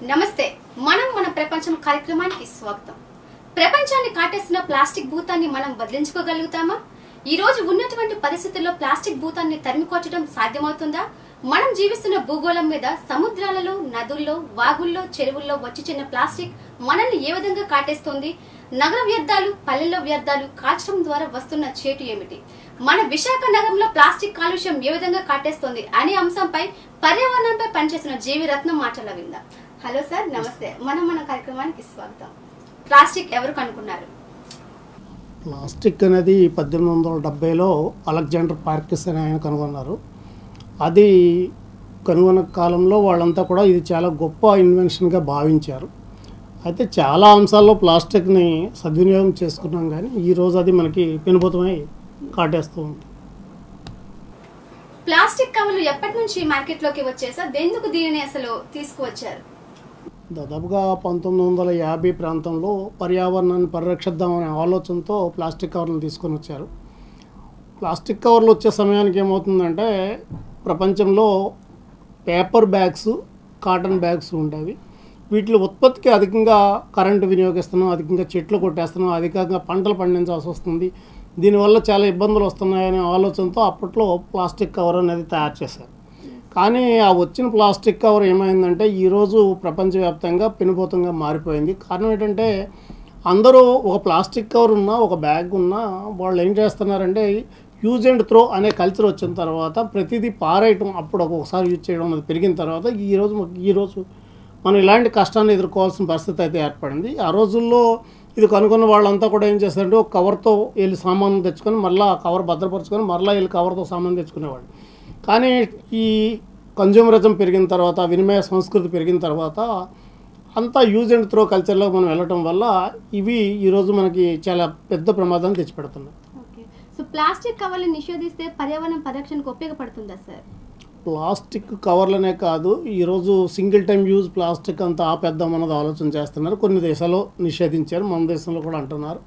నమస్తే మనం మన ప్రపంచం కార్యక్రమానికి స్వాగతం ప్రపంచాన్ని కాటేస్తున్న ప్లాస్టిక్ భూతాన్ని మనం బదిలించుకోగలుగుతామా ఈ రోజు ఉన్నటువంటి పరిస్థితుల్లో ప్లాస్టిక్ భూతాన్ని తరిమికొట్టడం సాధ్యమవుతుందా మనం జీవిస్తున్న భూగోళం మీద సముద్రాలలో నదుల్లో వాగుల్లో చెరువుల్లో వచ్చి చిన్న ప్లాస్టిక్ మనల్ని ఏ విధంగా కాటేస్తోంది నగర వ్యర్థాలు పల్లెల్లో వ్యర్థాలు కాల్చడం ద్వారా వస్తున్న చేటు ఏమిటి మన విశాఖ నగరంలో ప్లాస్టిక్ కాలుష్యం ఏ విధంగా కాటేస్తోంది అనే అంశంపై పర్యావరణంపై పనిచేసిన జీవి రత్నం మాటల విందాం హలో సార్ నమస్తే మనం మన కార్యక్రమానికి స్వాగతం ప్లాస్టిక్ ఎవరు కనుక్కున్నారు ప్లాస్టిక్ అనేది పద్దెనిమిది వందల డెబ్బైలో అలెగ్జాండర్ పార్కిస్ అని ఆయన కనుగొన్నారు అది కనుగొన్న కాలంలో వాళ్ళంతా కూడా ఇది చాలా గొప్ప ఇన్వెన్షన్గా భావించారు అయితే చాలా అంశాల్లో ప్లాస్టిక్ని సద్వినియోగం చేసుకున్నాం కానీ ఈరోజు అది మనకి పెనుభూతమై కాటేస్తూ ఉంది ప్లాస్టిక్ కవర్లు ఎప్పటి నుంచి మార్కెట్లోకి వచ్చాయి సార్ ఎందుకు దీనిని అసలు తీసుకువచ్చారు దాదాపుగా పంతొమ్మిది వందల యాభై ప్రాంతంలో పర్యావరణాన్ని పరిరక్షిద్దామనే ఆలోచనతో ప్లాస్టిక్ కవర్లను తీసుకొని వచ్చారు ప్లాస్టిక్ కవర్లు వచ్చే సమయానికి ఏమవుతుందంటే ప్రపంచంలో పేపర్ బ్యాగ్స్ కాటన్ బ్యాగ్స్ ఉండేవి వీటి ఉత్పత్తికి అధికంగా కరెంటు వినియోగిస్తున్నాం అధికంగా చెట్లు కొట్టేస్తున్నాం అధికంగా పంటలు పండించాల్సి వస్తుంది దీనివల్ల చాలా ఇబ్బందులు వస్తున్నాయనే ఆలోచనతో అప్పట్లో ప్లాస్టిక్ కవర్ అనేది తయారు చేశారు కానీ ఆ వచ్చిన ప్లాస్టిక్ కవర్ ఏమైందంటే ఈరోజు ప్రపంచవ్యాప్తంగా పెనుభూతంగా మారిపోయింది కారణం ఏంటంటే అందరూ ఒక ప్లాస్టిక్ కవర్ ఉన్నా ఒక బ్యాగ్ ఉన్నా వాళ్ళు ఏం చేస్తున్నారంటే యూజ్ అండ్ త్రో అనే కల్చర్ వచ్చిన తర్వాత ప్రతిదీ పారేయటం అప్పుడు ఒక్కొక్కసారి యూజ్ చేయడం అనేది పెరిగిన తర్వాత ఈరోజు మాకు- ఈరోజు మనం ఇలాంటి కష్టాన్ని ఎదుర్కోవాల్సిన పరిస్థితి అయితే ఏర్పడింది ఆ రోజుల్లో ఇది కనుక్కున్న వాళ్ళంతా కూడా ఏం చేస్తారంటే ఒక కవర్తో వెళ్ళి సామాను తెచ్చుకొని మళ్ళీ ఆ కవర్ భద్రపరుచుకొని మళ్ళీ వెళ్ళి కవర్తో సామాను తెచ్చుకునేవాళ్ళు కానీ ఈ కన్జ్యూమరిజం పెరిగిన తర్వాత వినిమయ సంస్కృతి పెరిగిన తర్వాత అంతా యూజ్ అండ్ త్రో కల్చర్లో మనం వెళ్ళటం వల్ల ఇవి ఈరోజు మనకి చాలా పెద్ద ప్రమాదాన్ని తెచ్చిపెడుతున్నాయి ఓకే సో ప్లాస్టిక్ కవర్లు నిషేధిస్తే పర్యావరణ పరిరక్షణకు ఉపయోగపడుతుందా సార్ ప్లాస్టిక్ కవర్లనే కాదు ఈరోజు సింగిల్ టైం యూజ్ ప్లాస్టిక్ అంతా ఆపేద్దాం అన్నది ఆలోచన చేస్తున్నారు కొన్ని దేశాల్లో నిషేధించారు మన దేశంలో కూడా అంటున్నారు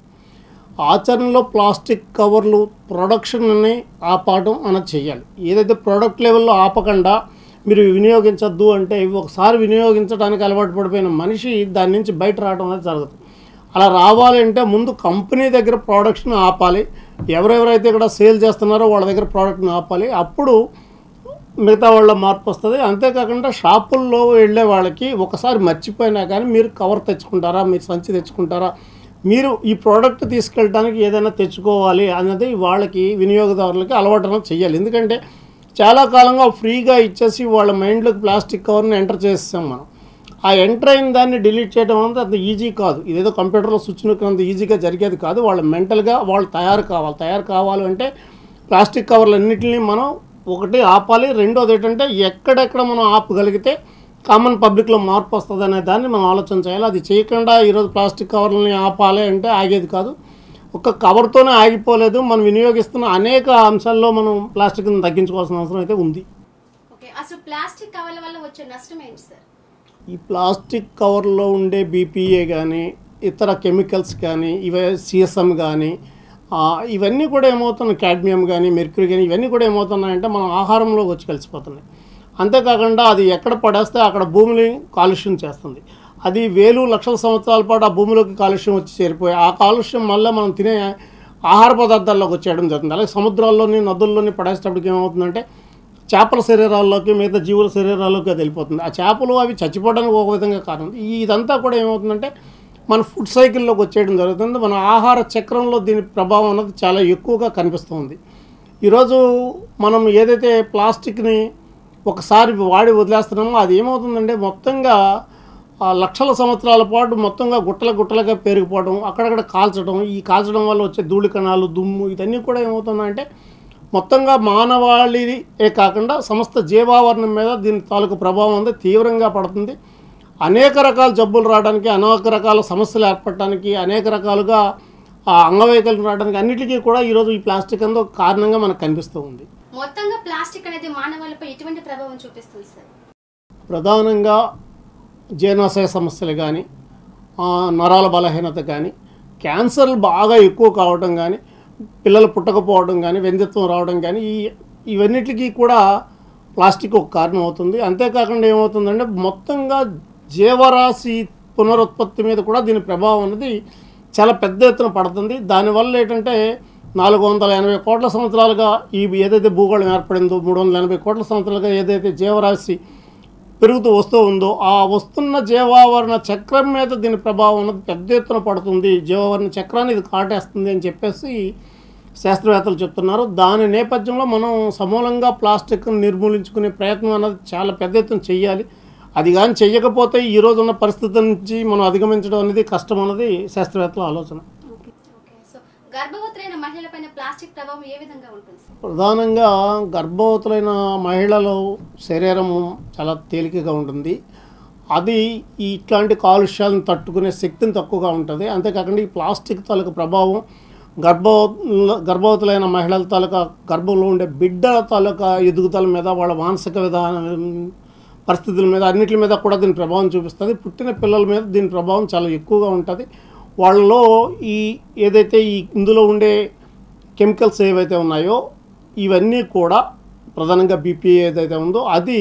ఆచరణలో ప్లాస్టిక్ కవర్లు ప్రొడక్షన్ని ఆపడం అన్నది చేయాలి ఏదైతే ప్రోడక్ట్ లెవెల్లో ఆపకుండా మీరు వినియోగించొద్దు అంటే ఇవి ఒకసారి వినియోగించడానికి అలవాటు పడిపోయిన మనిషి దాని నుంచి బయట రావడం అనేది జరగదు అలా రావాలంటే ముందు కంపెనీ దగ్గర ప్రోడక్ట్ని ఆపాలి ఎవరెవరైతే ఇక్కడ సేల్ చేస్తున్నారో వాళ్ళ దగ్గర ప్రోడక్ట్ని ఆపాలి అప్పుడు మిగతా వాళ్ళ మార్పు వస్తుంది అంతేకాకుండా షాపుల్లో వెళ్ళే వాళ్ళకి ఒకసారి మర్చిపోయినా కానీ మీరు కవర్ తెచ్చుకుంటారా మీరు సంచి తెచ్చుకుంటారా మీరు ఈ ప్రోడక్ట్ తీసుకెళ్ళడానికి ఏదైనా తెచ్చుకోవాలి అన్నది వాళ్ళకి వినియోగదారులకి అలవాటు అనేది చేయాలి ఎందుకంటే చాలా కాలంగా ఫ్రీగా ఇచ్చేసి వాళ్ళ మైండ్లోకి ప్లాస్టిక్ కవర్ని ఎంటర్ చేస్తాం మనం ఆ ఎంటర్ అయిన దాన్ని డిలీట్ చేయడం అనేది అంత ఈజీ కాదు ఇదేదో కంప్యూటర్లో స్విచ్ నొక్కినంత ఈజీగా జరిగేది కాదు వాళ్ళు మెంటల్గా వాళ్ళు తయారు కావాలి తయారు కావాలి అంటే ప్లాస్టిక్ కవర్లన్నింటినీ మనం ఒకటి ఆపాలి రెండోది ఏంటంటే ఎక్కడెక్కడ మనం ఆపగలిగితే కామన్ పబ్లిక్లో మార్పు వస్తుంది అనే దాన్ని మనం ఆలోచన చేయాలి అది చేయకుండా ఈరోజు ప్లాస్టిక్ కవర్లని ఆపాలి అంటే ఆగేది కాదు ఒక కవర్తోనే ఆగిపోలేదు మనం వినియోగిస్తున్న అనేక అంశాల్లో మనం ప్లాస్టిక్ని తగ్గించుకోవాల్సిన అవసరం అయితే ఉంది ఓకే అసలు ప్లాస్టిక్ కవర్ల వల్ల వచ్చే నష్టం ఏంటి సార్ ఈ ప్లాస్టిక్ కవర్లో ఉండే బీపీఏ కానీ ఇతర కెమికల్స్ కానీ ఇవే సిఎస్ఎం కానీ ఇవన్నీ కూడా ఏమవుతున్నాయి కాడ్మియం కానీ మెర్క్యూరీ కానీ ఇవన్నీ కూడా ఏమవుతున్నాయంటే మనం ఆహారంలోకి వచ్చి కలిసిపోతున్నాయి అంతేకాకుండా అది ఎక్కడ పడేస్తే అక్కడ భూమిని కాలుష్యం చేస్తుంది అది వేలు లక్షల సంవత్సరాల పాటు ఆ భూమిలోకి కాలుష్యం వచ్చి చేరిపోయి ఆ కాలుష్యం మళ్ళీ మనం తినే ఆహార పదార్థాల్లోకి వచ్చేయడం జరుగుతుంది అలాగే సముద్రాల్లోని నదుల్లోని పడేసేటప్పటికి ఏమవుతుందంటే చేపల శరీరాల్లోకి మిగతా జీవుల శరీరాల్లోకి అది వెళ్ళిపోతుంది ఆ చేపలు అవి చచ్చిపోవడానికి ఒక విధంగా కారణం ఈ ఇదంతా కూడా ఏమవుతుందంటే మన ఫుడ్ సైకిల్లోకి వచ్చేయడం జరుగుతుంది మన ఆహార చక్రంలో దీని ప్రభావం అనేది చాలా ఎక్కువగా కనిపిస్తుంది ఈరోజు మనం ఏదైతే ప్లాస్టిక్ని ఒకసారి వాడి వదిలేస్తున్నామో అది ఏమవుతుందంటే మొత్తంగా ఆ లక్షల సంవత్సరాల పాటు మొత్తంగా గుట్టల గుట్టలుగా పెరిగిపోవడం అక్కడక్కడ కాల్చడం ఈ కాల్చడం వల్ల వచ్చే ధూళి కణాలు దుమ్ము ఇవన్నీ కూడా ఏమవుతుందంటే మొత్తంగా మానవాళియే కాకుండా సమస్త జీవావరణం మీద దీని తాలూకు ప్రభావం అనేది తీవ్రంగా పడుతుంది అనేక రకాల జబ్బులు రావడానికి అనేక రకాల సమస్యలు ఏర్పడటానికి అనేక రకాలుగా ఆ అంగవైకల్యం రావడానికి అన్నిటికీ కూడా ఈరోజు ఈ ప్లాస్టిక్ అనేది ఒక కారణంగా మనకు కనిపిస్తూ ఉంది మొత్తంగా ప్లాస్టిక్ అనేది మానవాళిపై ఎటువంటి ప్రభావం చూపిస్తుంది సార్ ప్రధానంగా జీర్ణాశయ సమస్యలు కానీ నరాల బలహీనత కానీ క్యాన్సర్లు బాగా ఎక్కువ కావడం కానీ పిల్లలు పుట్టకపోవడం కానీ వెంధ్యత్వం రావడం కానీ ఈ ఇవన్నిటికీ కూడా ప్లాస్టిక్ ఒక కారణం అవుతుంది అంతేకాకుండా ఏమవుతుందంటే మొత్తంగా జీవరాశి పునరుత్పత్తి మీద కూడా దీని ప్రభావం అనేది చాలా పెద్ద ఎత్తున పడుతుంది దానివల్ల ఏంటంటే నాలుగు వందల ఎనభై కోట్ల సంవత్సరాలుగా ఈ ఏదైతే భూగోళం ఏర్పడిందో మూడు వందల ఎనభై కోట్ల సంవత్సరాలుగా ఏదైతే జీవరాశి పెరుగుతూ వస్తూ ఉందో ఆ వస్తున్న జీవావరణ చక్రం మీద దీని ప్రభావం అనేది పెద్ద ఎత్తున పడుతుంది జీవావరణ చక్రాన్ని ఇది కాటేస్తుంది అని చెప్పేసి శాస్త్రవేత్తలు చెప్తున్నారు దాని నేపథ్యంలో మనం సమూలంగా ప్లాస్టిక్ను నిర్మూలించుకునే ప్రయత్నం అన్నది చాలా పెద్ద ఎత్తున చెయ్యాలి అది కానీ చెయ్యకపోతే ఈ రోజు ఉన్న పరిస్థితి నుంచి మనం అధిగమించడం అనేది కష్టం అన్నది శాస్త్రవేత్తల ఆలోచన ఓకే సో గర్భవతులైన మహిళలపైన ప్లాస్టిక్ ప్రభావం ఏ విధంగా ఉంటుంది సార్ ప్రధానంగా గర్భవతులైన మహిళల శరీరం చాలా తేలికగా ఉంటుంది అది ఈ ఇట్లాంటి కాలుష్యాలను తట్టుకునే శక్తిని తక్కువగా ఉంటుంది అంతేకాకుండా ఈ ప్లాస్టిక్ తాలూకా ప్రభావం గర్భ గర్భవతులైన మహిళల తాలూకా గర్భంలో ఉండే బిడ్డల తాలూకా ఎదుగుదల మీద వాళ్ళ మానసిక విధానం పరిస్థితుల మీద అన్నిటి మీద కూడా దీని ప్రభావం చూపిస్తుంది పుట్టిన పిల్లల మీద దీని ప్రభావం చాలా ఎక్కువగా ఉంటుంది వాళ్ళలో ఈ ఏదైతే ఈ ఇందులో ఉండే కెమికల్స్ ఏవైతే ఉన్నాయో ఇవన్నీ కూడా ప్రధానంగా బీపీ ఏదైతే ఉందో అది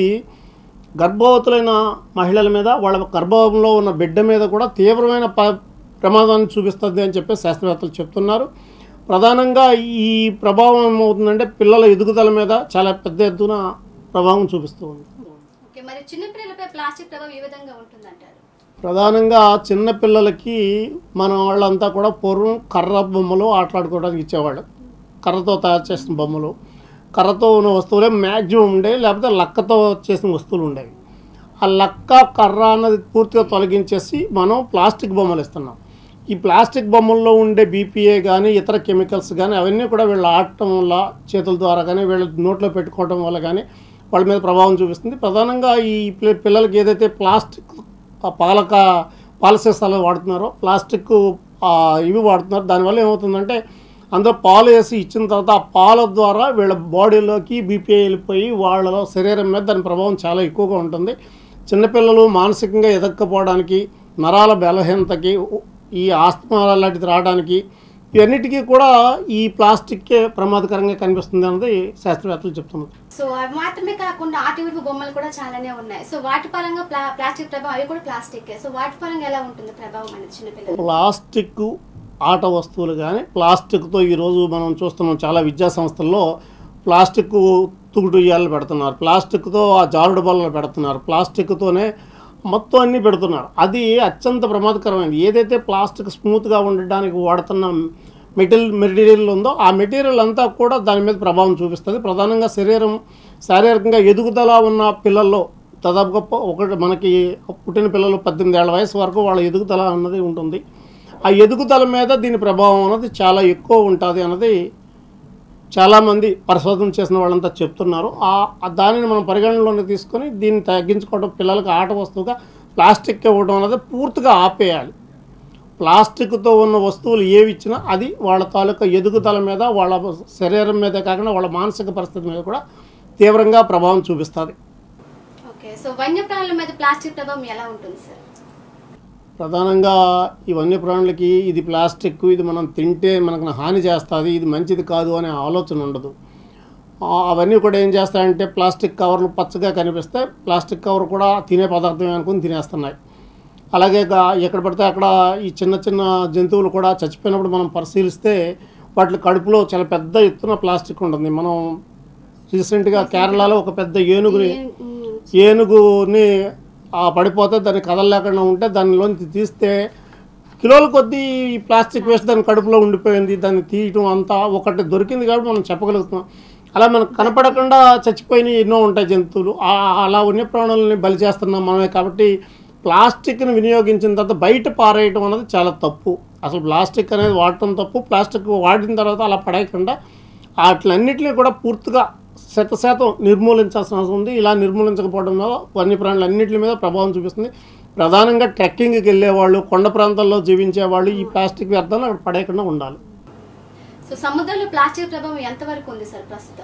గర్భవతులైన మహిళల మీద వాళ్ళ గర్భంలో ఉన్న బిడ్డ మీద కూడా తీవ్రమైన ప ప్రమాదాన్ని చూపిస్తుంది అని చెప్పి శాస్త్రవేత్తలు చెప్తున్నారు ప్రధానంగా ఈ ప్రభావం ఏమవుతుందంటే పిల్లల ఎదుగుదల మీద చాలా పెద్ద ఎత్తున ప్రభావం చూపిస్తూ ఉంది ఓకే మరి చిన్నపిల్లలపై ప్లాస్టిక్ ప్రభావం ఏ విధంగా ఉంటుందంటారు ప్రధానంగా చిన్న పిల్లలకి మన వాళ్ళంతా కూడా పూర్వం కర్ర బొమ్మలు ఆటలాడుకోవడానికి ఇచ్చేవాళ్ళు కర్రతో తయారు చేసిన బొమ్మలు కర్రతో ఉన్న వస్తువులే మ్యాక్సిమం ఉండేవి లేకపోతే లక్కతో చేసిన వస్తువులు ఉండేవి ఆ లక్క కర్ర అన్నది పూర్తిగా తొలగించేసి మనం ప్లాస్టిక్ బొమ్మలు ఇస్తున్నాం ఈ ప్లాస్టిక్ బొమ్మల్లో ఉండే బీపీఏ కానీ ఇతర కెమికల్స్ కానీ అవన్నీ కూడా వీళ్ళు ఆడటం వల్ల చేతుల ద్వారా కానీ వీళ్ళ నోట్లో పెట్టుకోవడం వల్ల కానీ వాళ్ళ మీద ప్రభావం చూపిస్తుంది ప్రధానంగా ఈ పిల్ల- పిల్లలకి ఏదైతే ప్లాస్టిక్ ఆ పాలక పాల సీసాలు వాడుతున్నారో ప్లాస్టిక్ ఆ, ఇవి వాడుతున్నారు దానివల్ల ఏమవుతుందంటే అందులో పాలు వేసి ఇచ్చిన తర్వాత ఆ పాల ద్వారా వీళ్ళ బాడీలోకి బీపీఐ వెళ్ళిపోయి వాళ్ళ శరీరం మీద దాని ప్రభావం చాలా ఎక్కువగా ఉంటుంది చిన్నపిల్లలు మానసికంగా ఎదక్కపోవడానికి నరాల బలహీనతకి ఈ ఆస్తమా లాంటిది రావడానికి ఇవన్నిటికీ కూడా ఈ ప్లాస్టిక్కే ప్రమాదకరంగా కనిపిస్తుంది అన్నది శాస్త్రవేత్తలు చెప్తున్నారు సో అవి మాత్రమే కాకుండా ఆటివిటి బొమ్మలు కూడా చాలానే ఉన్నాయి సో వాటి పరంగా ప్లా ప్లాస్టిక్ ప్రభావం అవి కూడా ప్లాస్టిక్ సో వాటి పరంగా ఎలా ఉంటుంది ప్రభావం అనేది చిన్నపిల్లలు ప్లాస్టిక్ ఆట వస్తువులు కానీ ప్లాస్టిక్తో ఈరోజు మనం చూస్తున్నాం చాలా విద్యా సంస్థల్లో ప్లాస్టిక్ తుగుడు ఉయ్యాలు పెడుతున్నారు ప్లాస్టిక్తో ఆ జారుడు బల్లలు పెడుతున్నారు ప్లాస్టిక్తోనే మొత్తం అన్నీ పెడుతున్నారు అది అత్యంత ప్రమాదకరమైనది ఏదైతే ప్లాస్టిక్ స్మూత్గా ఉండడానికి వాడుతున్న మెటీరియల్ మెటీరియల్ ఉందో ఆ మెటీరియల్ అంతా కూడా దాని మీద ప్రభావం చూపిస్తుంది ప్రధానంగా శరీరం శారీరకంగా ఎదుగుదల ఉన్న పిల్లల్లో దాదాపుగా ప- ఒకటి మనకి పుట్టిన పిల్లలు పద్దెనిమిది ఏళ్ళ వయసు వరకు వాళ్ళ ఎదుగుదల అన్నది ఉంటుంది ఆ ఎదుగుదల మీద దీని ప్రభావం అన్నది చాలా ఎక్కువ ఉంటుంది అన్నది చాలామంది పరిశోధన చేసిన వాళ్ళంతా చెప్తున్నారు ఆ ఆ దానిని మనం పరిగణనలోకి తీసుకొని దీన్ని తగ్గించుకోవడం పిల్లలకు ఆట వస్తువుగా ప్లాస్టిక్ ఇవ్వడం అనేది పూర్తిగా ఆపేయాలి ప్లాస్టిక్తో ఉన్న వస్తువులు ఏవి ఇచ్చినా అది వాళ్ళ తాలూకా ఎదుగుదల మీద వాళ్ళ శరీరం మీదే కాకుండా వాళ్ళ మానసిక పరిస్థితి మీద కూడా తీవ్రంగా ప్రభావం చూపిస్తుంది ఓకే సో వన్యప్రాణుల మీద ప్లాస్టిక్ ప్రభావం ఎలా ఉంటుంది సార్ ప్రధానంగా ఈ వన్యప్రాణులకి ఇది ప్లాస్టిక్ ఇది మనం తింటే మనకు హాని చేస్తుంది ఇది మంచిది కాదు అనే ఆలోచన ఉండదు ఆ, అవన్నీ కూడా ఏం చేస్తాయంటే ప్లాస్టిక్ కవర్లు పచ్చగా కనిపిస్తే ప్లాస్టిక్ కవర్ కూడా తినే పదార్థమే అనుకుని తినేస్తున్నాయి అలాగే గా- ఎక్కడ పడితే అక్కడ ఈ చిన్న చిన్న జంతువులు కూడా చచ్చిపోయినప్పుడు మనం పరిశీలిస్తే వాటి కడుపులో చాలా పెద్ద ఎత్తున ప్లాస్టిక్ ఉంటుంది మనం రీసెంట్గా కేరళలో ఒక పెద్ద ఏనుగుని ఏనుగుని ఆ పడిపోతే దాన్ని కదలలేకుండా ఉంటే దానిలోంచి తీస్తే కిలోల కొద్దీ ఈ ప్లాస్టిక్ వేస్ట్ దాని కడుపులో ఉండిపోయింది దాన్ని తీయటం అంతా ఒకటి దొరికింది కాబట్టి మనం చెప్పగలుగుతున్నాం అలా మనకు కనపడకుండా చచ్చిపోయినవి ఎన్నో ఉంటాయి జంతువులు ఆ- అలా వన్యప్రాణులని బలి చేస్తున్నాం మనమే కాబట్టి ప్లాస్టిక్ని వినియోగించిన తర్వాత బయట పారేయటం అనేది చాలా తప్పు అసలు ప్లాస్టిక్ అనేది వాడటం తప్పు ప్లాస్టిక్ వాడిన తర్వాత అలా పడేయకుండా వాటిలన్నింటినీ కూడా పూర్తిగా శత శాతం నిర్మూలించాల్సిన అవసరం ఉంది ఇలా నిర్మూలించకపోవడం వల్ల వన్యప్రాణులు అన్నింటి మీద ప్రభావం చూపిస్తుంది ప్రధానంగా ట్రెక్కింగ్కి వెళ్ళేవాళ్ళు కొండ ప్రాంతాల్లో జీవించే వాళ్ళు ఈ ప్లాస్టిక్ వ్యర్థాలను అక్కడ పడేయకుండా ఉండాలి సో సముద్రంలో ప్లాస్టిక్ ప్రభావం ఎంతవరకు ఉంది సార్ ప్రస్తుతం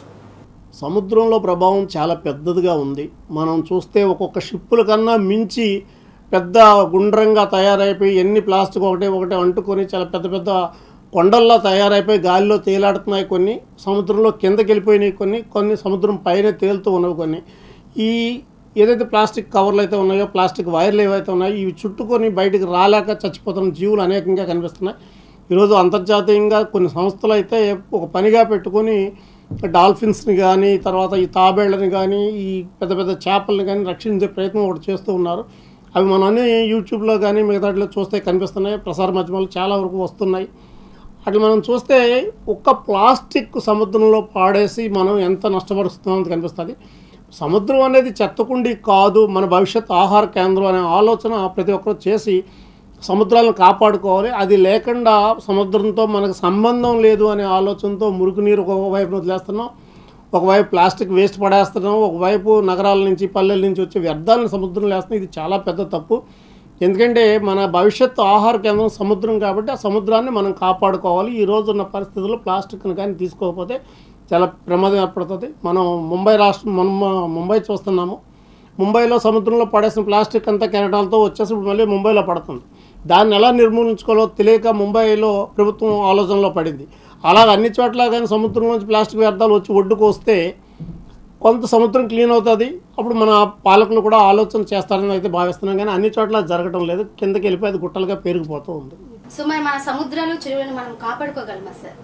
సముద్రంలో ప్రభావం చాలా పెద్దదిగా ఉంది మనం చూస్తే ఒక్కొక్క షిప్పుల కన్నా మించి పెద్ద గుండ్రంగా తయారైపోయి ఎన్ని ప్లాస్టిక్ ఒకటే ఒకటే అంటుకొని చాలా పెద్ద పెద్ద కొండల్లో తయారైపోయి గాలిలో తేలాడుతున్నాయి కొన్ని సముద్రంలో కిందకి వెళ్ళిపోయినాయి కొన్ని కొన్ని సముద్రం పైన తేలుతూ ఉన్నవి కొన్ని ఈ ఏదైతే ప్లాస్టిక్ కవర్లు అయితే ఉన్నాయో ప్లాస్టిక్ వైర్లు ఏవైతే ఉన్నాయో ఇవి చుట్టుకొని బయటికి రాలేక చచ్చిపోతున్న జీవులు అనేకంగా కనిపిస్తున్నాయి ఈరోజు అంతర్జాతీయంగా కొన్ని సంస్థలు అయితే ఒక పనిగా పెట్టుకొని డాల్ఫిన్స్ని కానీ తర్వాత ఈ తాబేళ్లని కానీ ఈ పెద్ద పెద్ద చేపల్ని కానీ రక్షించే ప్రయత్నం ఒకటి చేస్తూ ఉన్నారు అవి మనం అన్ని యూట్యూబ్లో కానీ మిగతాట్లో చూస్తే కనిపిస్తున్నాయి ప్రసార మాధ్యమాలు చాలా వరకు వస్తున్నాయి అట్లా మనం చూస్తే ఒక్క ప్లాస్టిక్ సముద్రంలో పాడేసి మనం ఎంత నష్టపరుస్తున్నామో అని కనిపిస్తుంది సముద్రం అనేది చెత్తకుండి కాదు మన భవిష్యత్ ఆహార కేంద్రం అనే ఆలోచన ప్రతి ఒక్కరు చేసి సముద్రాలను కాపాడుకోవాలి అది లేకుండా సముద్రంతో మనకు సంబంధం లేదు అనే ఆలోచనతో మురుకు నీరు ఒకవైపు వదిలేస్తున్నాం ఒకవైపు ప్లాస్టిక్ వేస్ట్ పడేస్తున్నాం ఒకవైపు నగరాల నుంచి పల్లెల నుంచి వచ్చే వ్యర్థాలను సముద్రంలో వేస్తున్నాం ఇది చాలా పెద్ద తప్పు ఎందుకంటే మన భవిష్యత్తు ఆహార కేంద్రం సముద్రం కాబట్టి ఆ సముద్రాన్ని మనం కాపాడుకోవాలి ఈ రోజు ఉన్న పరిస్థితుల్లో ప్లాస్టిక్ని కానీ తీసుకోకపోతే చాలా ప్రమాదం ఏర్పడుతుంది మనం ముంబై రాష్ట్రం మనం ముంబై చూస్తున్నాము ముంబైలో సముద్రంలో పడేసిన ప్లాస్టిక్ అంతా కెనడాలతో వచ్చేసి ఇప్పుడు మళ్ళీ ముంబైలో పడుతుంది దాన్ని ఎలా నిర్మూలించుకోవాలో తెలియక ముంబైలో ప్రభుత్వం ఆలోచనలో పడింది అలాగ అన్ని చోట్ల కానీ సముద్రం నుంచి ప్లాస్టిక్ వ్యర్థాలు వచ్చి ఒడ్డుకు వస్తే కొంత సముద్రం క్లీన్ అవుతుంది అప్పుడు మన పాలకులు కూడా ఆలోచన చేస్తారని అయితే భావిస్తున్నాం కానీ అన్ని చోట్ల జరగడం లేదు కిందకి వెళ్ళిపోయి అది గుట్టలుగా పెరిగిపోతూ ఉంది సో మరి మన సముద్రాలు చెరువులను మనం కాపాడుకోగలమా సార్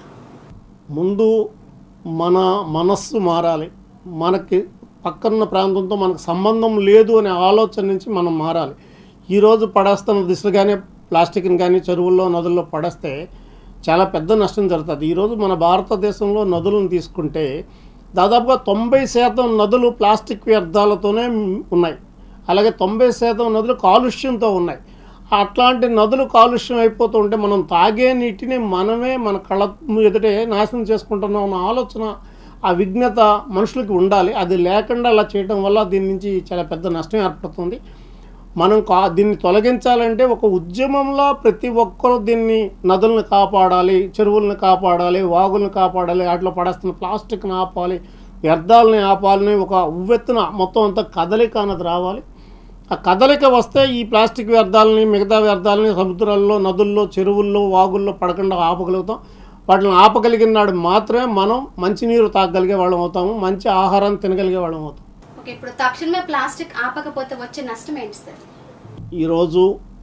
ముందు మన మనస్సు మారాలి మనకి పక్కన్న ప్రాంతంతో మనకు సంబంధం లేదు అనే ఆలోచన నుంచి మనం మారాలి ఈరోజు పడేస్తున్న దిశగానే ప్లాస్టిక్ని కానీ చెరువుల్లో నదుల్లో పడేస్తే చాలా పెద్ద నష్టం జరుగుతుంది ఈరోజు మన భారతదేశంలో నదులను తీసుకుంటే దాదాపుగా తొంభై శాతం నదులు ప్లాస్టిక్ వ్యర్థాలతోనే ఉన్నాయి అలాగే తొంభై శాతం నదులు కాలుష్యంతో ఉన్నాయి అట్లాంటి నదులు కాలుష్యం అయిపోతూ ఉంటే మనం తాగే నీటిని మనమే మన కళ్ళ ఎదుటే నాశనం చేసుకుంటున్నాం అన్న ఆలోచన ఆ విఘ్నత మనుషులకి ఉండాలి అది లేకుండా అలా చేయడం వల్ల దీని నుంచి చాలా పెద్ద నష్టం ఏర్పడుతుంది మనం కా దీన్ని తొలగించాలంటే ఒక ఉద్యమంలో ప్రతి ఒక్కరూ దీన్ని నదులను కాపాడాలి చెరువులను కాపాడాలి వాగులను కాపాడాలి వాటిలో పడేస్తున్న ప్లాస్టిక్ని ఆపాలి వ్యర్థాలని ఆపాలని ఒక ఉవ్వెత్తున మొత్తం అంతా కదలిక అన్నది రావాలి ఆ కదలిక వస్తే ఈ ప్లాస్టిక్ వ్యర్థాలని మిగతా వ్యర్థాలని సముద్రాల్లో నదుల్లో చెరువుల్లో వాగుల్లో పడకుండా ఆపగలుగుతాం వాటిని ఆపగలిగిన నాడు మాత్రమే మనం మంచినీరు తాగగలిగే వాళ్ళం అవుతాము మంచి ఆహారాన్ని తినగలిగే వాళ్ళం అవుతాం ఓకే ఇప్పుడు తక్షణమే ప్లాస్టిక్ ఆపకపోతే వచ్చే నష్టం ఏంటి సార్ ఈరోజు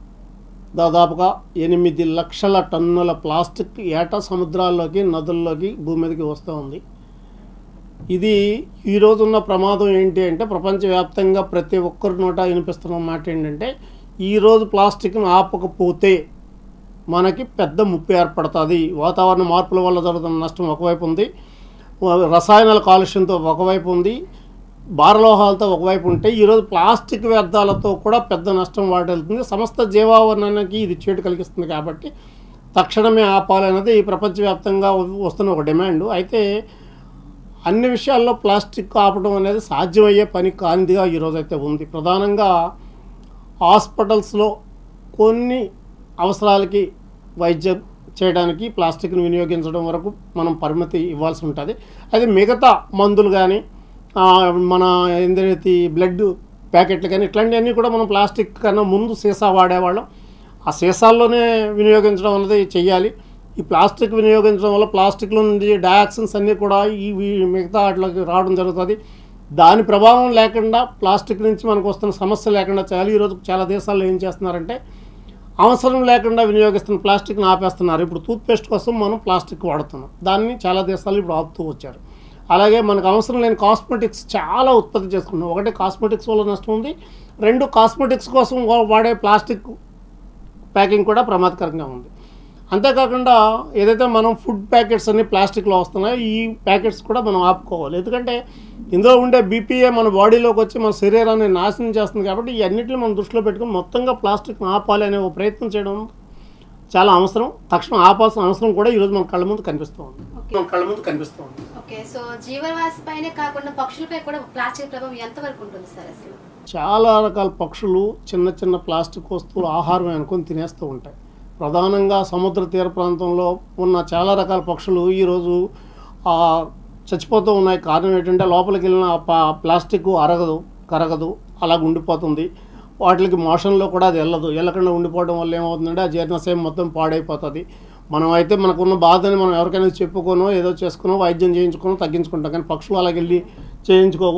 దాదాపుగా ఎనిమిది లక్షల టన్నుల ప్లాస్టిక్ ఏటా సముద్రాల్లోకి నదుల్లోకి భూమి మీదకి వస్తూ ఉంది ఇది ఈరోజు ఉన్న ప్రమాదం ఏంటి అంటే ప్రపంచవ్యాప్తంగా ప్రతి ఒక్కరి నోట వినిపిస్తున్న మాట ఏంటంటే ఈరోజు ప్లాస్టిక్ను ఆపకపోతే మనకి పెద్ద ముప్పు ఏర్పడుతుంది వాతావరణ మార్పుల వల్ల జరుగుతున్న నష్టం ఒకవైపు ఉంది రసాయనాల కాలుష్యంతో ఒకవైపు ఉంది భారలోహాలతో ఒకవైపు ఉంటే ఈరోజు ప్లాస్టిక్ వ్యర్థాలతో కూడా పెద్ద నష్టం వాటిల్తుంది సమస్త జీవావరణానికి ఇది చేటు కలిగిస్తుంది కాబట్టి తక్షణమే ఆపాలన్నది ప్రపంచవ్యాప్తంగా వస్తున్న ఒక డిమాండ్ అయితే అన్ని విషయాల్లో ప్లాస్టిక్ ఆపడం అనేది సాధ్యమయ్యే పని కానిదిగా ఈరోజు అయితే ఉంది ప్రధానంగా హాస్పిటల్స్లో కొన్ని అవసరాలకి వైద్యం చేయడానికి ప్లాస్టిక్ని వినియోగించడం వరకు మనం పరిమితి ఇవ్వాల్సి ఉంటుంది అది మిగతా మందులు కానీ మన ఏందైతే బ్లడ్ ప్యాకెట్లు కానీ ఇట్లాంటివన్నీ కూడా మనం ప్లాస్టిక్ కన్నా ముందు సీసా వాడేవాళ్ళం ఆ సీసాల్లోనే వినియోగించడం అనేది చెయ్యాలి ఈ ప్లాస్టిక్ వినియోగించడం వల్ల ప్లాస్టిక్లో నుండి డయాక్సిన్స్ అన్నీ కూడా ఈ వీ- మిగతా వాటిలోకి రావడం జరుగుతుంది దాని ప్రభావం లేకుండా ప్లాస్టిక్ నుంచి మనకు వస్తున్న సమస్య లేకుండా చేయాలి ఈరోజు చాలా దేశాల్లో ఏం చేస్తున్నారంటే అవసరం లేకుండా వినియోగిస్తున్న ప్లాస్టిక్ని ఆపేస్తున్నారు ఇప్పుడు టూత్పేస్ట్ కోసం మనం ప్లాస్టిక్ వాడుతున్నాం దాన్ని చాలా దేశాలు ఇప్పుడు ఆపుతూ వచ్చారు అలాగే మనకు అవసరం లేని కాస్మెటిక్స్ చాలా ఉత్పత్తి చేసుకున్నాం ఒకటి కాస్మెటిక్స్ వల్ల నష్టం ఉంది రెండు కాస్మెటిక్స్ కోసం వా- వాడే ప్లాస్టిక్ ప్యాకింగ్ కూడా ప్రమాదకరంగా ఉంది అంతేకాకుండా ఏదైతే మనం ఫుడ్ ప్యాకెట్స్ అన్ని ప్లాస్టిక్లో వస్తున్నాయో ఈ ప్యాకెట్స్ కూడా మనం ఆపుకోవాలి ఎందుకంటే ఇందులో ఉండే బీపీఏ మన బాడీలోకి వచ్చి మన శరీరాన్ని నాశనం చేస్తుంది కాబట్టి ఈ అన్నింటిని మనం దృష్టిలో పెట్టుకుని మొత్తంగా ప్లాస్టిక్ని ఆపాలి అనే ఒక ప్రయత్నం చేయడం చాలా అవసరం తక్షణం ఆపాల్సిన అవసరం కూడా ఈరోజు మన కళ్ళ ముందు కనిపిస్తూ ఉంది ఓకే మన కళ్ళ ముందు కనిపిస్తూ ఉంది ఓకే సో జీవరాశి పైనే కాకుండా పక్షులపై కూడా ప్లాస్టిక్ ప్రభావం ఎంతవరకు ఉంటుంది సార్ అసలు చాలా రకాల పక్షులు చిన్న చిన్న ప్లాస్టిక్ వస్తువులు ఆహారం అనుకొని తినేస్తూ ఉంటాయి ప్రధానంగా సముద్ర తీర ప్రాంతంలో ఉన్న చాలా రకాల పక్షులు ఈరోజు ఆ, చచ్చిపోతూ ఉన్నాయి కారణం ఏంటంటే లోపలికి వెళ్ళిన ఆ పా- ప్లాస్టిక్ అరగదు కరగదు అలాగ ఉండిపోతుంది వాటికి మోషన్లో కూడా అది వెళ్ళదు వెళ్ళకుండా ఉండిపోవడం వల్ల ఏమవుతుందంటే ఆ జీర్ణశయం మొత్తం పాడైపోతుంది మనం అయితే మనకున్న బాధని మనం ఎవరికైనా చెప్పుకోనో ఏదో చేసుకునో వైద్యం చేయించుకోనో తగ్గించుకుంటాం కానీ పక్షులు అలాగ వెళ్ళి చేయించుకోవు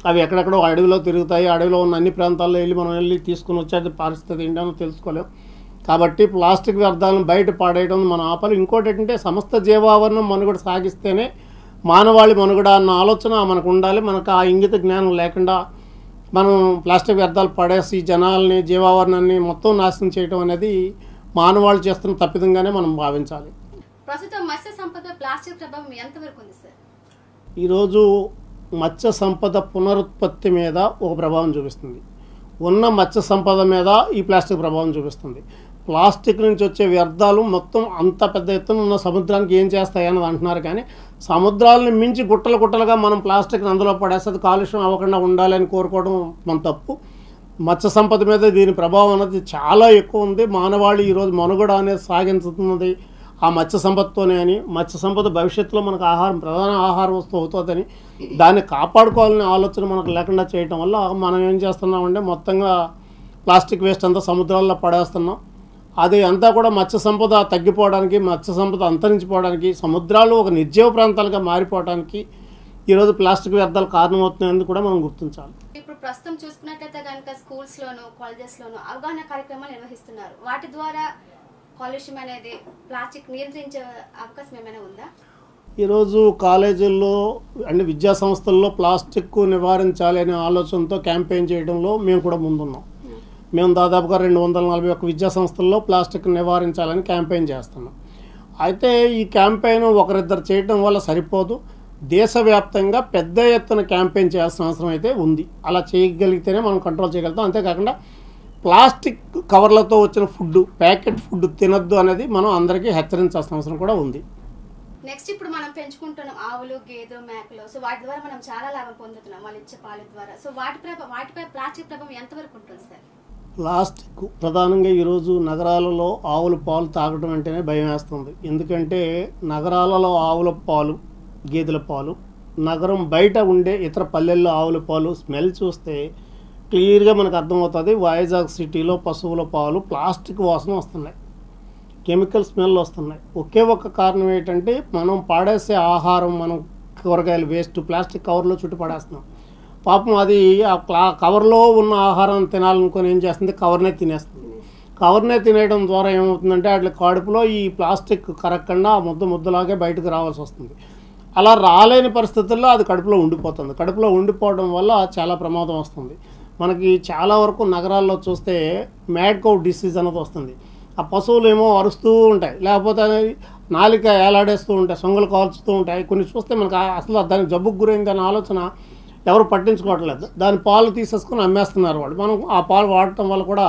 అవి ఎక్కడెక్కడో అడవిలో తిరుగుతాయి అడవిలో ఉన్న అన్ని ప్రాంతాల్లో వెళ్ళి మనం వెళ్ళి తీసుకుని వచ్చే పరిస్థితి ఏంటో తెలుసుకోలేం కాబట్టి ప్లాస్టిక్ వ్యర్థాలను బయట పాడేయడం మనం ఆపాలి ఇంకోటి ఏంటంటే సమస్త జీవావరణం మనుగడ సాగిస్తేనే మానవాళి మనుగడ అన్న ఆలోచన మనకు ఉండాలి మనకు ఆ ఇంగిత జ్ఞానం లేకుండా మనం ప్లాస్టిక్ వ్యర్థాలు పడేసి జనాల్ని జీవావరణాన్ని మొత్తం నాశనం చేయడం అనేది మానవాళి చేస్తున్న తప్పిదంగానే మనం భావించాలి ప్రస్తుతం మత్స్య సంపద ప్లాస్టిక్ ప్రభావం ఎంతవరకు ఉంది సార్ ఈరోజు మత్స్య సంపద పునరుత్పత్తి మీద ఒక ప్రభావం చూపిస్తుంది ఉన్న మత్స్య సంపద మీద ఈ ప్లాస్టిక్ ప్రభావం చూపిస్తుంది ప్లాస్టిక్ నుంచి వచ్చే వ్యర్థాలు మొత్తం అంత పెద్ద ఎత్తున ఉన్న సముద్రానికి ఏం చేస్తాయి అన్నది అంటున్నారు కానీ సముద్రాలను మించి గుట్టలు గుట్టలుగా మనం ప్లాస్టిక్ అందులో పడేస్తే అది కాలుష్యం అవ్వకుండా ఉండాలని కోరుకోవడం మన తప్పు మత్స్య సంపద మీద దీని ప్రభావం అనేది చాలా ఎక్కువ ఉంది మానవాళి ఈరోజు మనుగడ అనేది సాగించుతున్నది ఆ మత్స్య సంపదతోనే అని మత్స్య సంపద భవిష్యత్తులో మనకు ఆహారం ప్రధాన ఆహార వస్తువు అవుతుందని దాన్ని కాపాడుకోవాలనే ఆలోచన మనకు లేకుండా చేయటం వల్ల మనం ఏం చేస్తున్నామంటే మొత్తంగా ప్లాస్టిక్ వేస్ట్ అంతా సముద్రాల్లో పడేస్తున్నాం అది అంతా కూడా మత్స్య సంపద తగ్గిపోవడానికి మత్స్య సంపద అంతరించిపోవడానికి సముద్రాలు ఒక నిర్జీవ ప్రాంతాలుగా మారిపోవడానికి ఈరోజు ప్లాస్టిక్ వ్యర్థాలు కారణమవుతున్నాయని కూడా మనం గుర్తించాలి ఇప్పుడు ప్రస్తుతం చూసుకున్నట్లయితే కనుక స్కూల్స్ లోను కాలేజెస్ లోను అవగాహన కార్యక్రమాలు నిర్వహిస్తున్నారు వాటి ద్వారా కాలుష్యం అనేది ప్లాస్టిక్ నియంత్రించే అవకాశం ఏమైనా ఉందా ఈరోజు కాలేజీల్లో అంటే విద్యా సంస్థల్లో ప్లాస్టిక్ నివారించాలి అనే ఆలోచనతో క్యాంపెయిన్ చేయడంలో మేము కూడా ముందున్నాం మేము దాదాపుగా రెండు వందల నలభై ఒక్క విద్యా సంస్థల్లో ప్లాస్టిక్ నివారించాలని క్యాంపెయిన్ చేస్తున్నాం అయితే ఈ క్యాంపెయిన్ ఒకరిద్దరు చేయడం వల్ల సరిపోదు దేశవ్యాప్తంగా పెద్ద ఎత్తున క్యాంపెయిన్ చేయాల్సిన అవసరం అయితే ఉంది అలా చేయగలిగితేనే మనం కంట్రోల్ చేయగలుగుతాం అంతేకాకుండా ప్లాస్టిక్ కవర్లతో వచ్చిన ఫుడ్ ప్యాకెట్ ఫుడ్ తినద్దు అనేది మనం అందరికీ హెచ్చరించాల్సిన అవసరం కూడా ఉంది నెక్స్ట్ ఇప్పుడు మనం పెంచుకుంటున్నాం ఆవులు గేదెలు మేకలు సో వాటి ద్వారా మనం చాలా లాభం పొందుతున్నాం వాళ్ళు ఇచ్చే పాల ద్వారా సో వాటి ప్రభ వాటిపై ప్లాస్టిక్ ప్రభావం ఎంతవరకు ఉంటుంది సార్ ప్లాస్టిక్ ప్రధానంగా ఈరోజు నగరాలలో ఆవుల పాలు తాగడం అంటేనే భయం వేస్తుంది ఎందుకంటే నగరాలలో ఆవుల పాలు గేదెల పాలు నగరం బయట ఉండే ఇతర పల్లెల్లో ఆవుల పాలు స్మెల్ చూస్తే క్లియర్గా మనకు అర్థమవుతుంది వైజాగ్ సిటీలో పశువుల పాలు ప్లాస్టిక్ వాసన వస్తున్నాయి కెమికల్ స్మెల్ వస్తున్నాయి ఒకే ఒక కారణం ఏంటంటే మనం పాడేసే ఆహారం మనం కూరగాయలు వేస్ట్ ప్లాస్టిక్ కవర్లో చుట్టూ పడేస్తున్నాం పాపం అది ఆ క్లా కవర్లో ఉన్న ఆహారం తినాలనుకొని ఏం చేస్తుంది కవర్నే తినేస్తుంది కవర్నే తినేయడం ద్వారా ఏమవుతుందంటే వాటి కడుపులో ఈ ప్లాస్టిక్ కరగకుండా ఆ ముద్ద ముద్దలాగే బయటకు రావాల్సి వస్తుంది అలా రాలేని పరిస్థితుల్లో అది కడుపులో ఉండిపోతుంది కడుపులో ఉండిపోవడం వల్ల చాలా ప్రమాదం వస్తుంది మనకి చాలా వరకు నగరాల్లో చూస్తే మ్యాడ్ కౌ డిసీజ్ అనేది వస్తుంది ఆ పశువులు ఏమో అరుస్తూ ఉంటాయి లేకపోతే అనేది నాలిక ఏలాడేస్తూ ఉంటాయి సొంగలు కాల్చుతూ ఉంటాయి కొన్ని చూస్తే మనకు ఆ- అసలు దానికి జబ్బుకు గురైంది అనే ఆలోచన ఎవరు పట్టించుకోవట్లేదు దాని పాలు తీసేసుకుని అమ్మేస్తున్నారు వాళ్ళు మనం ఆ పాలు వాడటం వల్ల కూడా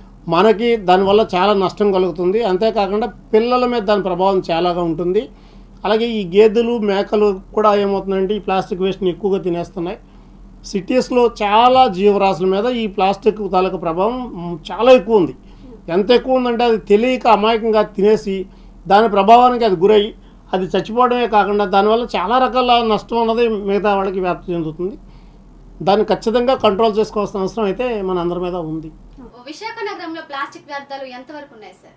మనకి దానివల్ల చాలా నష్టం కలుగుతుంది అంతేకాకుండా పిల్లల మీద దాని ప్రభావం చాలాగా ఉంటుంది అలాగే ఈ గేదెలు మేకలు కూడా ఏమవుతుందంటే ఈ ప్లాస్టిక్ వేస్ట్ని ఎక్కువగా తినేస్తున్నాయి సిటీస్లో చాలా జీవరాశుల మీద ఈ ప్లాస్టిక్ తాలూకు ప్రభావం మ్, చాలా ఎక్కువ ఉంది ఎంత ఎక్కువ ఉందంటే అది తెలియక అమాయకంగా తినేసి దాని ప్రభావానికి అది గురై అది చచ్చిపోవడమే కాకుండా దానివల్ల చాలా రకాల నష్టం అన్నది మిగతా వాళ్ళకి వ్యాప్తి చెందుతుంది దాన్ని ఖచ్చితంగా కంట్రోల్ చేసుకోవాల్సిన అవసరం అయితే మన అందరి మీద ఉంది విశాఖ నగరంలో ప్లాస్టిక్ వ్యర్థాలు ఎంతవరకు ఉన్నాయి సార్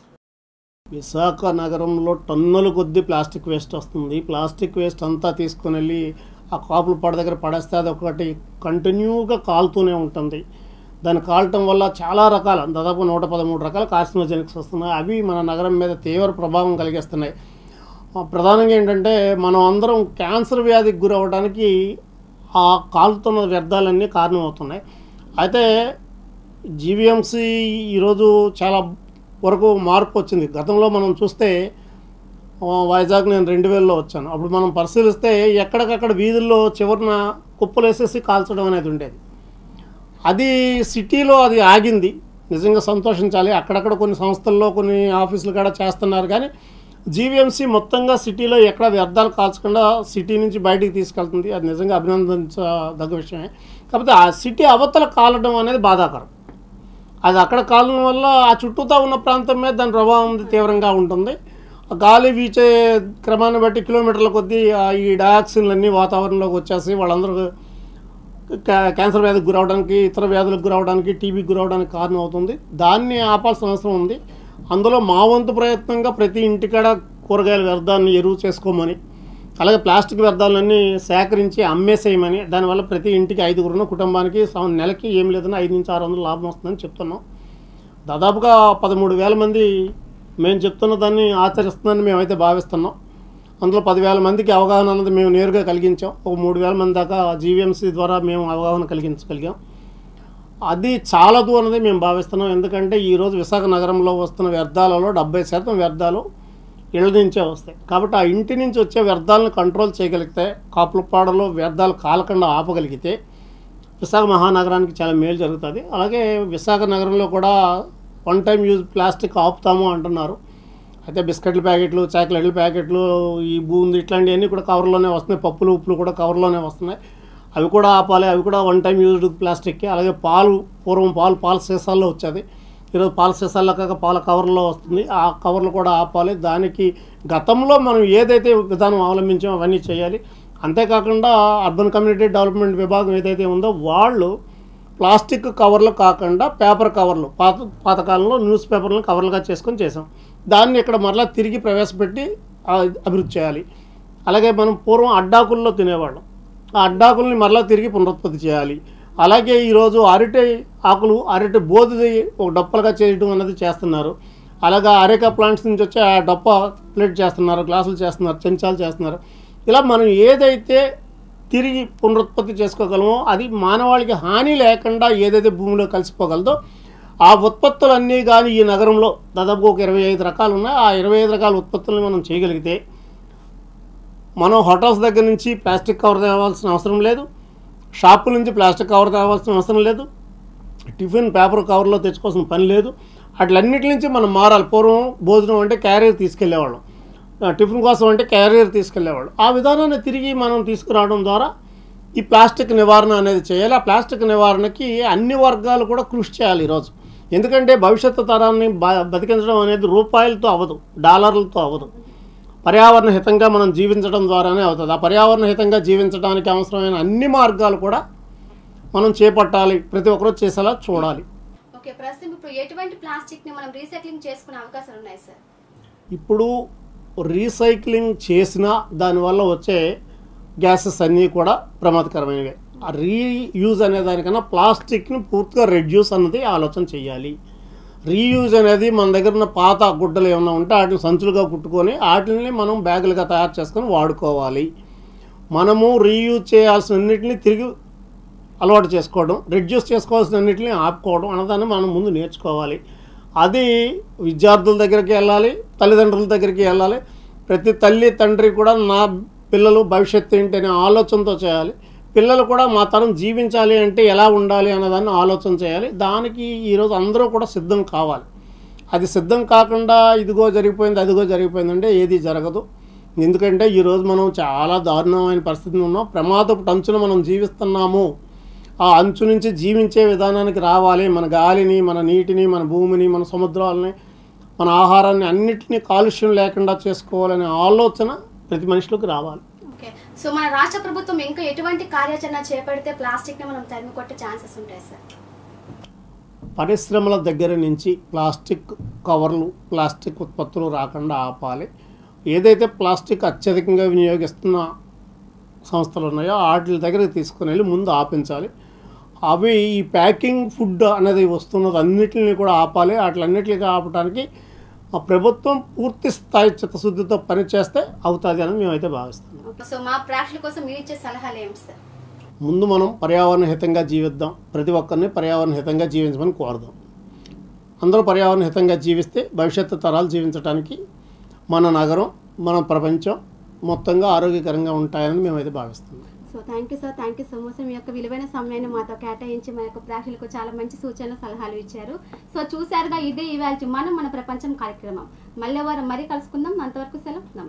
విశాఖ నగరంలో టన్నుల కొద్దీ ప్లాస్టిక్ వేస్ట్ వస్తుంది ప్లాస్టిక్ వేస్ట్ అంతా తీసుకొని వెళ్ళి ఆ కాపుల పడ దగ్గర పడేస్తే అది ఒకటి కంటిన్యూగా కాలుతూనే ఉంటుంది దాన్ని కాలటం వల్ల చాలా రకాల దాదాపు నూట పదమూడు రకాల కార్సినోజెనిక్స్ వస్తున్నాయి అవి మన నగరం మీద తీవ్ర ప్రభావం కలిగిస్తున్నాయి ఆ, ప్రధానంగా ఏంటంటే మనం అందరం క్యాన్సర్ వ్యాధికి గురవడానికి ఆ కాలుతున్న వ్యర్థాలన్నీ కారణమవుతున్నాయి అయితే జీవీఎంసీ ఈరోజు చాలా వరకు మార్పు వచ్చింది గతంలో మనం చూస్తే ఆ, వైజాగ్ నేను రెండు వేలలో వచ్చాను అప్పుడు మనం పరిశీలిస్తే ఎక్కడికక్కడ వీధుల్లో చివరిన కుప్పలేసేసి కాల్చడం అనేది ఉండేది అది సిటీలో అది ఆగింది నిజంగా సంతోషించాలి అక్కడక్కడ కొన్ని సంస్థల్లో కొన్ని ఆఫీసులు కూడా చేస్తున్నారు కానీ జీవీఎంసీ మొత్తంగా సిటీలో ఎక్కడ వ్యర్థాలు కాల్చకుండా సిటీ నుంచి బయటికి తీసుకెళ్తుంది అది నిజంగా అభినందించదగ్గ విషయమే కాకపోతే ఆ సిటీ అవతల కాలడం అనేది బాధాకరం అది అక్కడ కాలడం వల్ల ఆ చుట్టూతా ఉన్న ప్రాంతం మీద దాని ప్రభావం తీవ్రంగా ఉంటుంది ఆ గాలి వీచే క్రమాన్ని బట్టి కిలోమీటర్ల కొద్దీ ఆ ఈ డయాక్సిన్లు అన్నీ వాతావరణంలోకి వచ్చేసి వాళ్ళందరూ క్యా- క్యాన్సర్ వ్యాధికి గురవడానికి ఇతర వ్యాధులకు గురవడానికి టీబీకి గురవడానికి కారణం అవుతుంది దాన్ని ఆపాల్సిన అవసరం ఉంది అందులో మా వంతు ప్రయత్నంగా ప్రతి ఇంటికాడ కూరగాయల వ్యర్థాన్ని ఎరువు చేసుకోమని అలాగే ప్లాస్టిక్ వ్యర్థాలన్నీ సేకరించి అమ్మేసేయమని దానివల్ల ప్రతి ఇంటికి ఐదుగురున్న కుటుంబానికి సం- నెలకి ఏం లేదన్నా ఐదు నుంచి ఆరు వందలు లాభం వస్తుందని చెప్తున్నాం దాదాపుగా పదమూడు వేల మంది మేము చెప్తున్న దాన్ని ఆచరిస్తుందని మేమైతే భావిస్తున్నాం అందులో పదివేల మందికి అవగాహన అన్నది మేము నేరుగా కలిగించాం ఒక మూడు వేల మంది దాకా జీవీఎంసీ ద్వారా మేము అవగాహన కలిగించగలిగాం అది చాలదు అన్నది మేము భావిస్తున్నాం ఎందుకంటే ఈరోజు విశాఖ నగరంలో వస్తున్న వ్యర్థాలలో డెబ్బై శాతం వ్యర్థాలు ఇళ్ళ నుంచే వస్తాయి కాబట్టి ఆ ఇంటి నుంచి వచ్చే వ్యర్థాలను కంట్రోల్ చేయగలిగితే కాపులపాడలో వ్యర్థాలు కాలకుండా ఆపగలిగితే విశాఖ మహానగరానికి చాలా మేలు జరుగుతుంది అలాగే విశాఖ నగరంలో కూడా వన్ టైం యూజ్ ప్లాస్టిక్ ఆపుతాము అంటున్నారు అయితే బిస్కెట్ల ప్యాకెట్లు చాక్లెట్ల ప్యాకెట్లు ఈ బూంది ఇట్లాంటివన్నీ కూడా కవర్లోనే వస్తున్నాయి పప్పులు ఉప్పులు కూడా కవర్లోనే వస్తున్నాయి అవి కూడా ఆపాలి అవి కూడా వన్ టైం యూజ్డ్ ప్లాస్టిక్ అలాగే పాలు పూర్వం పాలు పాల సీసాల్లో వచ్చేది ఈరోజు పాల సీసాల్లో కాక పాల కవర్లో వస్తుంది ఆ కవర్లు కూడా ఆపాలి దానికి గతంలో మనం ఏదైతే విధానం అవలంబించామో అవన్నీ చేయాలి అంతేకాకుండా అర్బన్ కమ్యూనిటీ డెవలప్మెంట్ విభాగం ఏదైతే ఉందో వాళ్ళు ప్లాస్టిక్ కవర్లు కాకుండా పేపర్ కవర్లు పాత పాతకాలంలో న్యూస్ పేపర్లను కవర్లుగా చేసుకొని చేసాం దాన్ని ఇక్కడ మరలా తిరిగి ప్రవేశపెట్టి ఆ, అభివృద్ధి చేయాలి అలాగే మనం పూర్వం అడ్డాకుల్లో తినేవాళ్ళం ఆ అడ్డాకుల్ని మరలా తిరిగి పునరుత్పత్తి చేయాలి అలాగే ఈరోజు అరటి ఆకులు అరటి బోధి ఒక డొప్పలుగా చేయడం అన్నది చేస్తున్నారు అలాగా అరేకా ప్లాంట్స్ నుంచి వచ్చి ఆ డొప్ప ప్లేట్ చేస్తున్నారు గ్లాసులు చేస్తున్నారు చెంచాలు చేస్తున్నారు ఇలా మనం ఏదైతే తిరిగి పునరుత్పత్తి చేసుకోగలమో అది మానవాళికి హాని లేకుండా ఏదైతే భూమిలో కలిసిపోగలదో ఆ ఉత్పత్తులన్నీ కానీ ఈ నగరంలో దాదాపు ఒక ఇరవై ఐదు రకాలు ఉన్నాయి ఆ ఇరవై ఐదు రకాల ఉత్పత్తులను మనం చేయగలిగితే మనం హోటల్స్ దగ్గర నుంచి ప్లాస్టిక్ కవర్ తేవాల్సిన అవసరం లేదు షాపుల నుంచి ప్లాస్టిక్ కవర్ తేవాల్సిన అవసరం లేదు టిఫిన్ పేపర్ కవర్లో తెచ్చుకోవాల్సిన పని లేదు అట్లన్నిటి నుంచి మనం మారాలి పూర్వం భోజనం అంటే క్యారియర్ తీసుకెళ్లేవాళ్ళం ఆ, టిఫిన్ కోసం అంటే క్యారియర్ తీసుకెళ్లేవాళ్ళం ఆ విధానాన్ని తిరిగి మనం తీసుకురావడం ద్వారా ఈ ప్లాస్టిక్ నివారణ అనేది చేయాలి ఆ ప్లాస్టిక్ నివారణకి అన్ని వర్గాలు కూడా కృషి చేయాలి ఈరోజు ఎందుకంటే భవిష్యత్తు తరాన్ని బ- బతికించడం అనేది రూపాయలతో అవ్వదు డాలర్లతో అవ్వదు పర్యావరణ హితంగా మనం జీవించడం ద్వారానే అవుతుంది ఆ పర్యావరణ హితంగా జీవించడానికి అవసరమైన అన్ని మార్గాలు కూడా మనం చేపట్టాలి ప్రతి ఒక్కరూ చేసేలా చూడాలి ఓకే ప్రస్తుతం ఇప్పుడు ఎటువంటి ప్లాస్టిక్ ని మనం రీసైక్లింగ్ చేసుకునే అవకాశాలు ఉన్నాయి సార్ ఇప్పుడు రీసైక్లింగ్ చేసిన దానివల్ల వచ్చే గ్యాసెస్ అన్నీ కూడా ప్రమాదకరమైనవే ఆ రీయూజ్ అనే దానికన్నా ప్లాస్టిక్ని పూర్తిగా రెడ్యూస్ అన్నది ఆలోచన చేయాలి రీయూజ్ అనేది మన దగ్గర ఉన్న పాత గుడ్డలు ఏమైనా ఉంటే వాటిని సంచులుగా కుట్టుకొని వాటిని మనం బ్యాగులుగా తయారు చేసుకొని వాడుకోవాలి మనము రీయూజ్ చేయాల్సిన అన్నిటిని తిరిగి అలవాటు చేసుకోవడం రెడ్యూస్ చేసుకోవాల్సిన అన్నిటిని ఆపుకోవడం అన్నదాన్ని మనం ముందు నేర్చుకోవాలి అది విద్యార్థుల దగ్గరికి వెళ్ళాలి తల్లిదండ్రుల దగ్గరికి వెళ్ళాలి ప్రతి తల్లి తండ్రి కూడా నా పిల్లలు భవిష్యత్తు ఏంటి అనే ఆలోచనతో చేయాలి పిల్లలు కూడా మా తరం జీవించాలి అంటే ఎలా ఉండాలి అన్నదాన్ని ఆలోచన చేయాలి దానికి ఈరోజు అందరూ కూడా సిద్ధం కావాలి అది సిద్ధం కాకుండా ఇదిగో జరిగిపోయింది అదిగో జరిగిపోయిందంటే ఏది జరగదు ఎందుకంటే ఈరోజు మనం చాలా దారుణమైన పరిస్థితిలో ఉన్నాం ప్రమాదపు అంచున మనం జీవిస్తున్నాము ఆ అంచు నుంచి జీవించే విధానానికి రావాలి మన గాలిని మన నీటిని మన భూమిని మన సముద్రాలని మన ఆహారాన్ని అన్నిటినీ కాలుష్యం లేకుండా చేసుకోవాలనే ఆలోచన ప్రతి మనిషిలోకి రావాలి ఓకే సో మన రాష్ట్ర ప్రభుత్వం ఇంకా ఎటువంటి కార్యాచరణ చేపడితే ప్లాస్టిక్ ని మనం తరిమి కొట్టే ఛాన్సెస్ ఉంటాయి సార్ పరిశ్రమల దగ్గర నుంచి ప్లాస్టిక్ కవర్లు ప్లాస్టిక్ ఉత్పత్తులు రాకుండా ఆపాలి ఏదైతే ప్లాస్టిక్ అత్యధికంగా వినియోగిస్తున్న సంస్థలు ఉన్నాయో వాటి దగ్గరికి తీసుకుని వెళ్ళి ముందు ఆపించాలి అవి ఈ ప్యాకింగ్ ఫుడ్ అనేది వస్తున్నది అన్నిటిని కూడా ఆపాలి వాటిలన్నిటిని ఆపడానికి ఆ ప్రభుత్వం పూర్తి స్థాయి చిత్తశుద్ధితో పనిచేస్తే అవుతుంది అని మేమైతే భావిస్తున్నాం ఓకే సో మా ప్రేక్షకుల కోసం మీరు ఇచ్చే సలహాలు ఏమిటి సార్ ముందు మనం పర్యావరణ హితంగా జీవిద్దాం ప్రతి ఒక్కరిని పర్యావరణ హితంగా జీవించమని కోరుదాం అందరూ పర్యావరణ హితంగా జీవిస్తే భవిష్యత్తు తరాలు జీవించడానికి మన నగరం మన ప్రపంచం మొత్తంగా ఆరోగ్యకరంగా ఉంటాయని మేమైతే భావిస్తున్నాం so thank you sir thank you so much మీ యొక్క విలువైన సమయాన్ని మాతో కేటాయించి మా యొక్క ప్రేక్షకులకు చాలా మంచి సూచనలు సలహాలు ఇచ్చారు సో చూశారుగా ఇదే ఇవాళ మనం మన ప్రపంచం కార్యక్రమం మళ్ళీ వారం మరీ కలుసుకుందాం అంతవరకు సెలవు నమస్తే